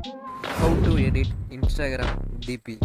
how to edit instagram dp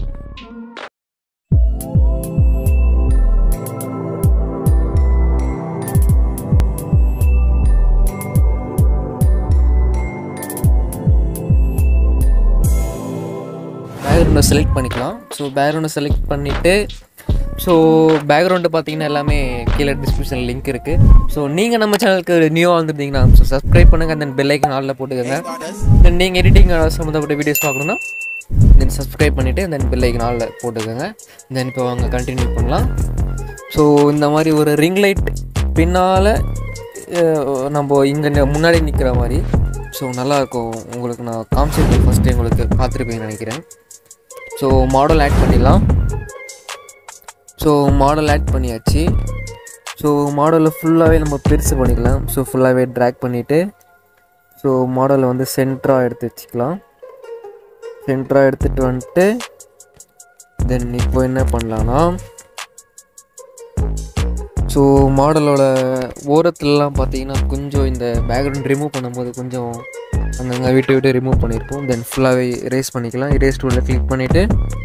பேக்ரவுண்டை select பண்ணிக்கலாம் so பேக்ரவுண்டை செலக்ட் பண்ணிவிட்டு ஸோ பேக்ரவுண்டு பார்த்தீங்கன்னா எல்லாமே கீழே டிஸ்கிரிப்ஷனில் லிங்க் இருக்குது ஸோ நீங்கள் நம்ம சேனலுக்கு நியூவாக வந்திருந்தீங்கன்னா ஸோ சப்ஸ்கிரைப் பண்ணுங்கள் தென் பெல் ஐக்கன் ஆலில் போட்டுக்கோங்க தென் நீங்கள் எடிட்டிங் சம்மந்தப்பட்ட வீடியோஸ் பார்க்கணுன்னா தென் சப்ஸ்கிரைப் பண்ணிவிட்டு தென் பெல் ஐக்கன் ஆலில் போட்டுக்கோங்க தென் இப்போ அவங்க கண்டினியூ பண்ணலாம் ஸோ இந்த மாதிரி ஒரு ரிங் லைட் பின்னால் நம்ம இங்கே முன்னாடி நிற்கிற மாதிரி ஸோ நல்லாயிருக்கும் உங்களுக்கு நான் காமிச்சிருக்கேன் ஃபஸ்ட்டு உங்களுக்கு பார்த்துருப்பீங்கன்னு நினைக்கிறேன் ஸோ மாடல் ஆட் பண்ணிடலாம் ஸோ மாடல் ஆட் பண்ணியாச்சு ஸோ மாடலை ஃபுல்லாகவே நம்ம பெருசு பண்ணிக்கலாம் ஸோ ஃபுல்லாகவே ட்ராக் பண்ணிவிட்டு ஸோ மாடலை வந்து சென்டராக எடுத்து வச்சுக்கலாம் சென்டராக எடுத்துகிட்டு வந்துட்டு தென் இப்போ என்ன பண்ணலான்னா ஸோ மாடலோட ஓரத்துலலாம் பார்த்தீங்கன்னா கொஞ்சம் இந்த பேக்ரவுண்ட் ரிமூவ் பண்ணும்போது கொஞ்சம் அங்கங்கே விட்டு விட்டு ரிமூவ் பண்ணியிருப்போம் தென் ஃபுல்லாகவே erase பண்ணிக்கலாம் erase டூலில் கிளிக் பண்ணிவிட்டு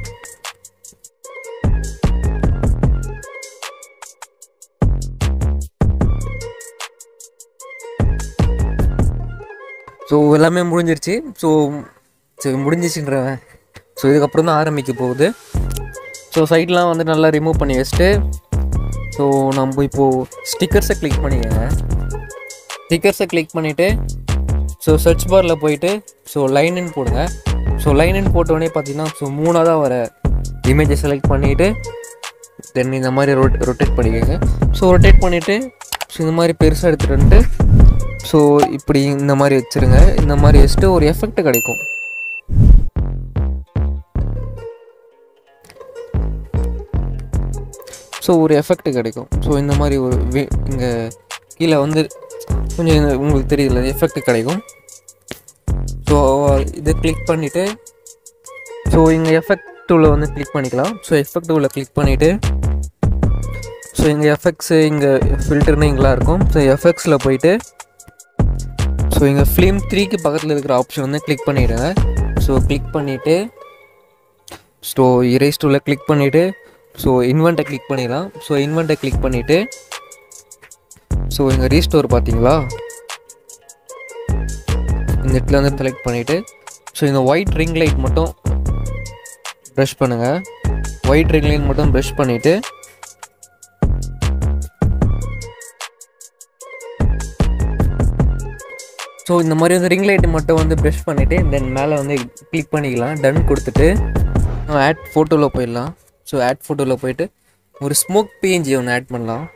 ஸோ எல்லாமே முடிஞ்சிருச்சு ஸோ சரி முடிஞ்சிச்சுன்றவன் ஸோ இதுக்கப்புறம் தான் ஆரம்பிக்க போகுது ஸோ சைட்லாம் வந்து நல்லா ரிமூவ் பண்ணி வச்சுட்டு ஸோ நம்ம இப்போது ஸ்டிக்கர்ஸை கிளிக் பண்ணிக்கோங்க ஸ்டிக்கர்ஸை கிளிக் பண்ணிவிட்டு ஸோ சர்ச் பாரில் போயிட்டு ஸோ லைனுன்னு போடுங்க ஸோ லைனுன்னு போட்டோடனே பார்த்தீங்கன்னா ஸோ மூணாவதாக வர இமேஜை செலக்ட் பண்ணிவிட்டு தென் இந்த மாதிரி ரொட் ரொட்டேட் பண்ணிக்கோங்க ஸோ ரொட்டேட் பண்ணிவிட்டு ஸோ இந்த மாதிரி பெருசாக எடுத்துகிட்டு வந்துட்டு ஸோ இப்படி இந்த மாதிரி வச்சுருங்க இந்த மாதிரி வச்சுட்டு ஒரு எஃபெக்ட் கிடைக்கும் ஸோ ஒரு எஃபெக்ட் கிடைக்கும் ஸோ இந்த மாதிரி ஒரு இங்கே கீழே வந்து கொஞ்சம் இந்த- உங்களுக்கு தெரியல எஃபெக்ட் கிடைக்கும் ஸோ இதை கிளிக் பண்ணிவிட்டு ஸோ இங்கே எஃபெக்ட் டூவில் வந்து கிளிக் பண்ணிக்கலாம் ஸோ எஃபெக்ட் டூவில் கிளிக் பண்ணிவிட்டு ஸோ இங்கே எஃபெக்ட்ஸு இங்கே ஃபில்டர்னு இங்கெல்லாம் இருக்கும் ஸோ எஃபெக்ட்ஸில் போயிட்டு ஸோ இங்கே ஃபிலிம் த்ரீக்கு பக்கத்தில் இருக்கிற ஆப்ஷன் வந்து கிளிக் பண்ணிவிடுங்க ஸோ கிளிக் பண்ணிவிட்டு ஸோ இரேஸ் டூவில் கிளிக் பண்ணிவிட்டு ஸோ இன்வெண்ட்டை கிளிக் பண்ணிடலாம் ஸோ இன்வெண்ட்டை கிளிக் பண்ணிவிட்டு ஸோ இங்கே ரீஸ்டோர் பார்த்தீங்களா இந்த இடத்துல வந்து செலக்ட் பண்ணிவிட்டு ஸோ இந்த ஒயிட் ரிங் லைட் மட்டும் ப்ரஷ் பண்ணுங்கள் ஒயிட் ரிங் லைட் மட்டும் ப்ரஷ் பண்ணிவிட்டு ஸோ இந்த மாதிரி வந்து ரிங் லைட்டு மட்டும் வந்து ப்ரஷ் பண்ணிவிட்டு தென் மேலே வந்து கிளிக் பண்ணிக்கலாம் டன் கொடுத்துட்டு ஆட் ஃபோட்டோவில் போயிடலாம் ஸோ ஆட் ஃபோட்டோவில் போயிட்டு ஒரு ஸ்மோக் பிஎன்ஜி ஒன்று ஆட் பண்ணலாம்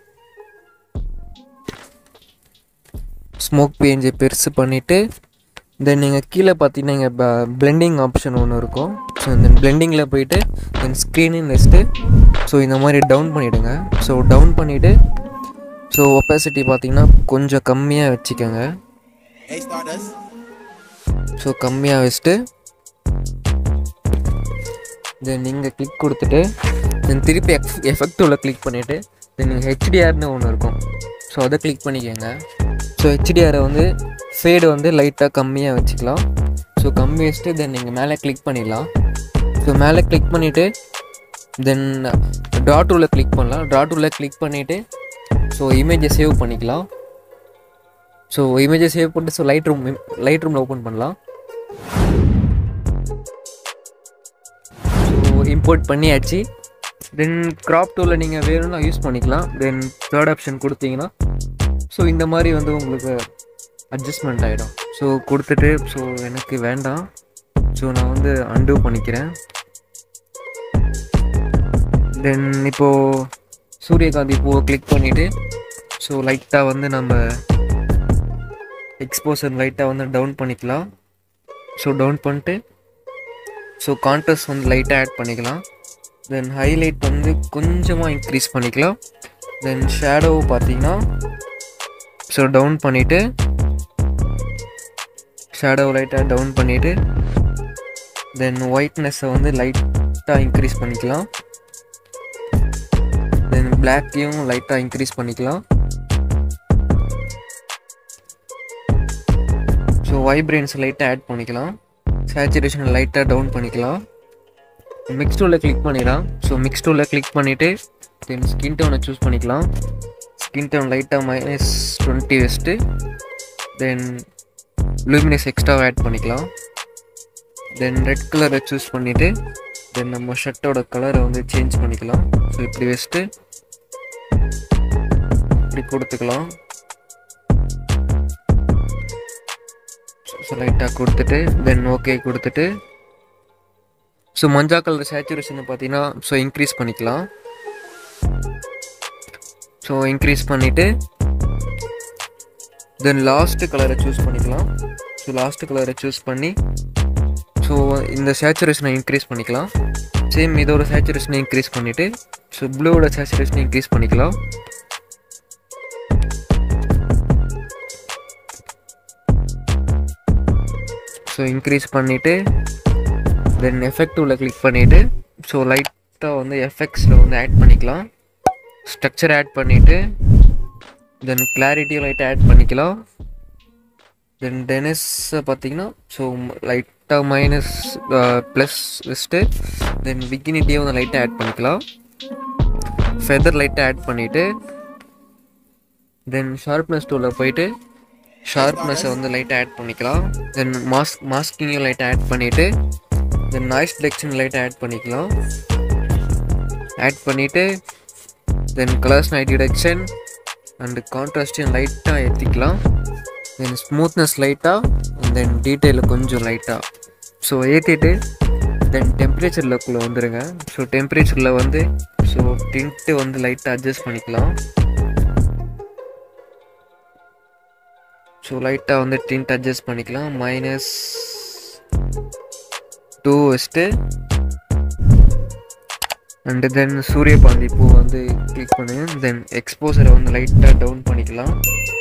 ஸ்மோக் பிஎன்ஜி பெருசு பண்ணிவிட்டு தென் நீங்கள் கீழே பார்த்தீங்கன்னா இங்கே பிளெண்டிங் ஆப்ஷன் ஒன்று இருக்கும் ஸோ இந்த பிளெண்டிங்கில் போயிட்டு தென் ஸ்க்ரீனுன்னு வச்சுட்டு ஸோ இந்த மாதிரி டவுன் பண்ணிவிடுங்க ஸோ டவுன் பண்ணிவிட்டு ஸோ ஒப்பாசிட்டி பார்த்தீங்கன்னா கொஞ்சம் கம்மியாக வச்சுக்கோங்க Hey, Stardust. ஸோ கம்மியாக வச்சுட்டு தென் நீங்கள் கிளிக் கொடுத்துட்டு தென் திருப்பி எஃப் எஃபெக்டிவில் கிளிக் பண்ணிவிட்டு தென் நீங்கள் ஹெச்டிஆர்னு ஒன்று இருக்கும் ஸோ அதை கிளிக் பண்ணிக்கோங்க ஸோ ஹெச்டிஆரை வந்து ஃபேடு வந்து லைட்டாக கம்மியாக வச்சுக்கலாம் ஸோ கம்மி வச்சுட்டு தென் நீங்கள் மேலே கிளிக் பண்ணிடலாம் ஸோ மேலே கிளிக் பண்ணிவிட்டு தென் ட்ரா டூவில் கிளிக் பண்ணலாம் ட்ரா டூவில் கிளிக் பண்ணிவிட்டு ஸோ இமேஜை சேவ் பண்ணிக்கலாம் ஸோ இமேஜை சேவ் பண்ணிட்டு ஸோ லைட் ரூம் லைட் ரூமில் ஓப்பன் பண்ணலாம் ஸோ இம்போர்ட் பண்ணியாச்சு தென் க்ராப் டூவில் நீங்கள் வேணும்னா யூஸ் பண்ணிக்கலாம் தென் தேர்ட் ஆப்ஷன் கொடுத்தீங்கன்னா ஸோ இந்த மாதிரி வந்து உங்களுக்கு அட்ஜஸ்ட்மெண்ட் ஆகிடும் ஸோ கொடுத்துட்டு ஸோ எனக்கு வேண்டாம் ஸோ நான் வந்து அன்டூ பண்ணிக்கிறேன் தென் இப்போது சூரியகாந்தி பூவை கிளிக் பண்ணிவிட்டு ஸோ லைட்டாக வந்து நம்ம எக்ஸ்போசர் லைட்டாக வந்து டவுன் பண்ணிக்கலாம் ஸோ டவுன் பண்ணிட்டு ஸோ கான்ட்ராஸ்ட் வந்து லைட்டாக ஆட் பண்ணிக்கலாம் தென் ஹைலைட் வந்து கொஞ்சமாக இன்க்ரீஸ் பண்ணிக்கலாம் தென் ஷேடோ பார்த்தீங்கன்னா ஸோ டவுன் பண்ணிவிட்டு ஷேடோ லைட்டாக டவுன் பண்ணிவிட்டு தென் ஒயிட்னஸை வந்து லைட்டாக இன்க்ரீஸ் பண்ணிக்கலாம் தென் பிளாக்கையும் லைட்டாக இன்க்ரீஸ் பண்ணிக்கலாம் ஸோ வைப்ரன்ஸ் லைட்டாக ஆட் பண்ணிக்கலாம் சேச்சுரேஷன் லைட்டாக டவுன் பண்ணிக்கலாம் மிக்ஸ் டூலில் கிளிக் பண்ணிடலாம் ஸோ மிக்ஸ் டூலில் கிளிக் பண்ணிவிட்டு தென் ஸ்கின் டோனை சூஸ் பண்ணிக்கலாம் ஸ்கின் டோன் லைட்டாக மைனஸ் டுவெண்ட்டி வெஸ்ட்டு தென் லூமினஸ் எக்ஸ்ட்ராவை ஆட் பண்ணிக்கலாம் தென் ரெட் கலரை சூஸ் பண்ணிவிட்டு தென் நம்ம ஷர்ட்டோட கலரை வந்து சேஞ்ச் பண்ணிக்கலாம் ஸோ இப்படி வச்சுட்டு இப்படி கொடுத்துக்கலாம் ஸோ லைட்டாக கொடுத்துட்டு தென் ஓகே கொடுத்துட்டு ஸோ மஞ்சா கலர் சேச்சுரேஷனை பார்த்தீங்கன்னா ஸோ இன்க்ரீஸ் பண்ணிக்கலாம் ஸோ இன்க்ரீஸ் பண்ணிவிட்டு தென் லாஸ்ட்டு கலரை சூஸ் பண்ணிக்கலாம் ஸோ லாஸ்ட்டு கலரை சூஸ் பண்ணி ஸோ இந்த சேச்சுரேஷனை இன்க்ரீஸ் பண்ணிக்கலாம் சேம் இதோட சேச்சுரேஷனை இன்க்ரீஸ் பண்ணிவிட்டு ஸோ ப்ளூவோட சேச்சுரேஷனை இன்க்ரீஸ் பண்ணிக்கலாம் ஸோ இன்க்ரீஸ் பண்ணிவிட்டு தென் எஃபெக்டிவில் கிளிக் பண்ணிவிட்டு ஸோ லைட்டாக வந்து எஃபெக்ட்ஸில் வந்து ஆட் பண்ணிக்கலாம் ஸ்ட்ரக்சர் ஆட் பண்ணிவிட்டு தென் கிளாரிட்டியும் லைட்டாக ஆட் பண்ணிக்கலாம் தென் டெனிஸை பார்த்தீங்கன்னா ஸோ லைட்டாக மைனஸ் ப்ளஸ் வச்சுட்டு தென் விக்கினிட்டியும் வந்து லைட்டாக ஆட் பண்ணிக்கலாம் ஃபெதர் லைட்டாக ஆட் பண்ணிவிட்டு தென் ஷார்ப்னஸ் டூலில் போயிட்டு ஷார்ப்னஸை வந்து லைட்டாக ஆட் பண்ணிக்கலாம் தென் மாஸ்க் மாஸ்கிங்கையும் லைட்டாக ஆட் பண்ணிவிட்டு தென் நாய்ஸ் டிடெக்ஷன் லைட்டாக ஆட் பண்ணிக்கலாம் ஆட் பண்ணிவிட்டு then colours night detection and கான்ட்ராஸ்டையும் லைட்டாக ஏற்றிக்கலாம் தென் ஸ்மூத்னஸ் லைட்டாக தென் டீட்டெயிலில் கொஞ்சம் லைட்டாக ஸோ ஏற்றிட்டு தென் டெம்பரேச்சர் லெவலில் வந்துடுங்க ஸோ டெம்பரேச்சரில் வந்து ஸோ டின்ட்டு வந்து லைட்டாக அட்ஜஸ்ட் பண்ணிக்கலாம் ஸோ லைட்டாக வந்து டின்ட் அட்ஜஸ்ட் பண்ணிக்கலாம் மைனஸ் டூ வச்சுட்டு அண்டு தென் சூரியகாந்தி பூ வந்து கிளிக் பண்ணுங்க தென் எக்ஸ்போசரை வந்து லைட்டாக டவுன் பண்ணிக்கலாம்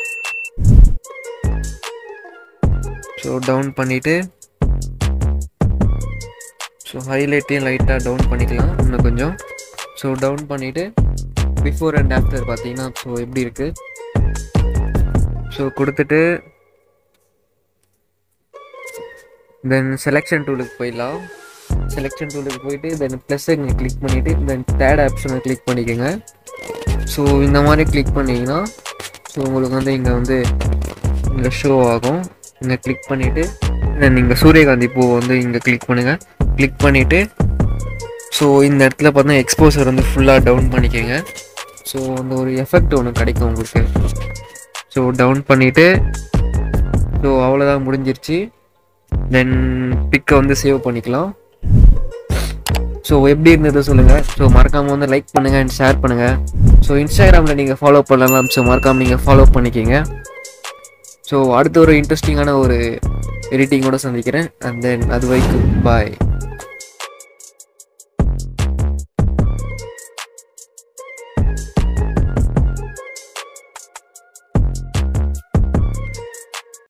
ஸோ டவுன் பண்ணிவிட்டு ஸோ ஹைலைட்டையும் லைட்டாக டவுன் பண்ணிக்கலாம் இன்னும் கொஞ்சம் ஸோ டவுன் பண்ணிவிட்டு பிஃபோர் அண்ட் ஆஃப்டர் பார்த்தீங்கன்னா ஸோ எப்படி இருக்குது ஸோ கொடுத்துட்டு தென் செலெக்ஷன் டூலுக்கு போயிடலாம் செலெக்ஷன் டூலுக்கு போயிட்டு தென் ப்ளஸ் இங்கே கிளிக் பண்ணிவிட்டு தென் தேர்ட் ஆப்ஷனை கிளிக் பண்ணிக்கோங்க ஸோ இந்த மாதிரி கிளிக் பண்ணிங்கன்னா ஸோ உங்களுக்கு வந்து இங்கே வந்து இங்கே ஷோ ஆகும் இங்கே கிளிக் பண்ணிவிட்டு தென் இங்கே சூரியகாந்தி பூ வந்து இங்கே கிளிக் பண்ணுங்கள் கிளிக் பண்ணிவிட்டு ஸோ இந்த இடத்துல பார்த்தா எக்ஸ்போசர் வந்து ஃபுல்லாக டவுன் பண்ணிக்கோங்க ஸோ அந்த ஒரு எஃபெக்ட் ஒன்று கிடைக்கும் உங்களுக்கு ஸோ டவுன் பண்ணிவிட்டு ஸோ அவ்வளோதான் முடிஞ்சிருச்சு தென் பிக்கை வந்து சேவ் பண்ணிக்கலாம் ஸோ எப்படி இருந்தது சொல்லுங்கள் ஸோ மறக்காமல் வந்து லைக் பண்ணுங்கள் அண்ட் ஷேர் பண்ணுங்கள் ஸோ இன்ஸ்டாகிராமில் நீங்கள் ஃபாலோ பண்ணலாம் ஸோ மறக்காமல் நீங்கள் ஃபாலோ பண்ணிக்கிங்க ஸோ அடுத்த ஒரு இன்ட்ரெஸ்டிங்கான ஒரு எடிட்டிங்கோட சந்திக்கிறேன் அண்ட் தென் அது வரைக்கும் பாய்